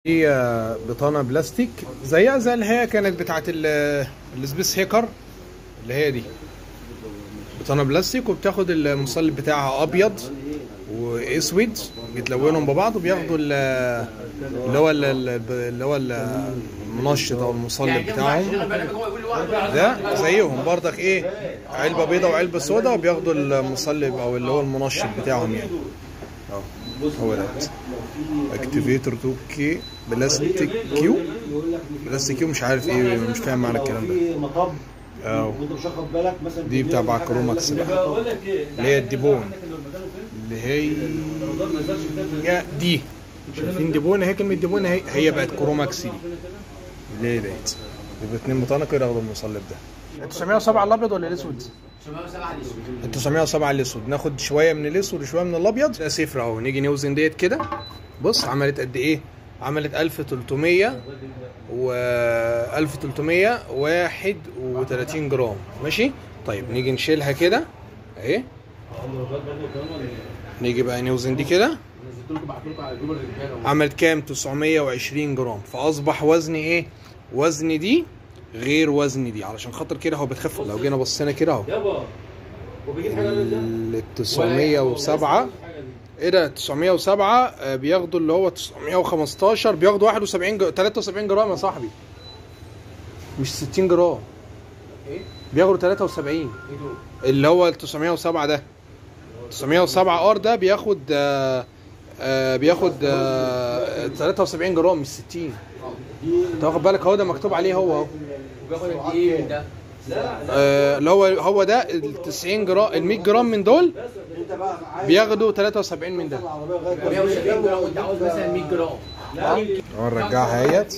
دي آه، بطانه بلاستيك زيها زي اللي هي كانت بتاعت ال- السبيس هيكر اللي هي دي بطانه بلاستيك وبتاخد المصلب بتاعها ابيض واسود بيتلونهم ببعض وبياخدوا ال- اللي هو ال- ال- اللي هو ال- المنشط او المصلب بتاعهم ده زيهم برضك ايه علبه بيضه وعلبه سودا وبياخدوا المصلب او اللي هو المنشط بتاعهم يعني اهو هو ده اكتيفيتور 2 كي بلاستيك كيو بلاستيك كيو مش عارف ايه مش فاهم معنى الكلام ده في مطب اه وانت مش واخد بالك مثلا دي بتاع باكروماكس بقى بقول لك ايه اللي هي الديبون اللي هي دي شايفين ديبون هي كلمه ديبون هي هي بقت كروماكس دي اللي هي ديت يبقى اتنين بطانه كده ياخدوا المصلب ده 907 الابيض ولا الاسود؟ 907 الاسود ناخد شويه من الاسود وشويه من الابيض ده صفر اهو نيجي نوزن ديت كده بص عملت قد ايه؟ عملت 1300 و 1331 جرام ماشي؟ طيب نيجي نشيلها كده اهي نيجي بقى نوزن دي كده عملت كام 920 جرام فاصبح وزن ايه وزن دي غير وزن دي علشان خاطر كده هو بتخف لو جينا بصينا كده اهو يابا وبيجيب حاجه ال 907 ايه ده 907 آه، بياخدوا اللي هو 915 بياخدوا 71 ج- 73 جرام يا صاحبي مش 60 جرام بياخدوا 73 اللي هو ال 907 ده 907 ار ده بياخد آه، آه، بياخد آه، 73 جرام مش 60 انت واخد بالك اهو ده مكتوب عليه هو اهو وبياخد قد ايه من ده؟ آه، اللي هو هو ده ال 90 جرام ال 100 جرام من دول انت بقى عايز بياخدوا 73 من ده العربيه لغايه 170 جرام وانت عاوز مثلا 100 جرام اهو نرجعها اهيت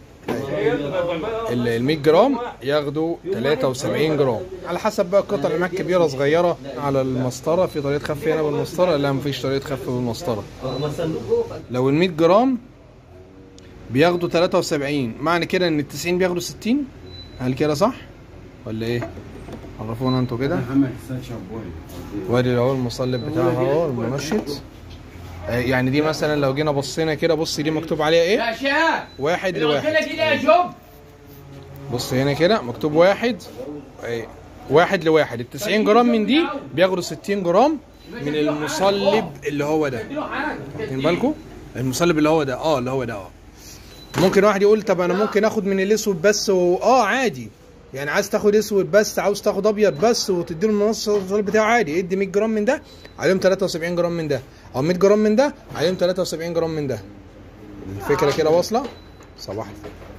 ال 100 جرام ياخدوا 73 جرام على حسب بقى القطع اللي معاك كبيره صغيره على المسطره في طريقه خف هنا بالمسطره لا مفيش طريقه خف بالمسطره لو ال 100 جرام بياخدوا 73 معنى كده ان ال 90 بياخدوا 60 هل كده صح ولا ايه عرفونا انتوا كده وادي اهو المصلب بتاعها اهو المنشط آه، يعني دي مثلا لو جينا بصينا كده بص دي مكتوب عليها ايه يا شباب واحد اللي قلت لواحد لك ايه يا شوب بص هنا كده مكتوب واحد ايه واحد لواحد ال 90 جرام من دي بياخدوا 60 جرام من المصلب اللي هو ده اديله حاجه واخدين بالكم المصلب اللي هو ده اه اللي هو ده اه ممكن واحد يقول طب انا ممكن اخد من الاسود بس و... اه عادي يعني عايز تاخد اسود بس عاوز تاخد ابيض بس وتديله النص المصلب بتاعه عادي ادي 100 جرام من ده عليهم 73 جرام من ده او 100 جرام من ده عليهم 73 جرام من ده الفكره كده واصله صباح الفل